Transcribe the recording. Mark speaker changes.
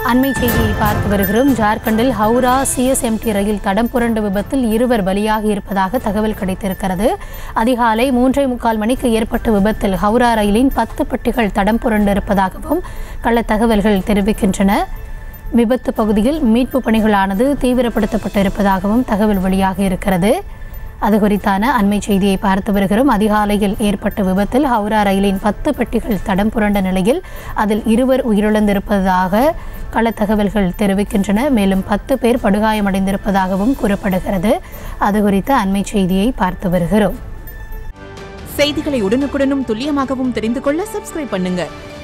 Speaker 1: அண்மை செய்தியை பார்த்து வருகிறோம் ஜார்க்கண்டில் ஹவுரா சிஎஸ்எம்டி ரயில் தடம் புரண்ட விபத்தில் இருவர் பலியாகி இருப்பதாக தகவல் கிடைத்திருக்கிறது அதிகாலை மூன்றே முக்கால் மணிக்கு ஏற்பட்ட விபத்தில் ஹவுரா ரயிலின் பத்து பெட்டிகள் தடம் புரண்டு இருப்பதாகவும் கள்ள தகவல்கள் தெரிவிக்கின்றன விபத்து பகுதியில் மீட்பு பணிகளானது தீவிரப்படுத்தப்பட்டு இருப்பதாகவும் தகவல் வெளியாகி இருக்கிறது அது குறித்தான அண்மை செய்தியை பார்த்து வருகிறோம் அதிகாலையில் ஏற்பட்ட விபத்தில் ஹவுரா ரயிலின் பத்து பெட்டிகள் தடம் புரண்ட நிலையில் அதில் இருவர் உயிரிழந்திருப்பதாக கள தகவல்கள் தெரிவிக்கின்றன மேலும் பத்து பேர் படுகாயமடைந்திருப்பதாகவும் கூறப்படுகிறது அது குறித்த அண்மை செய்தியை பார்த்து வருகிறோம்
Speaker 2: செய்திகளை உடனுக்குடனும் துல்லியமாகவும் தெரிந்து கொள்ள சப்ஸ்கிரைப் பண்ணுங்க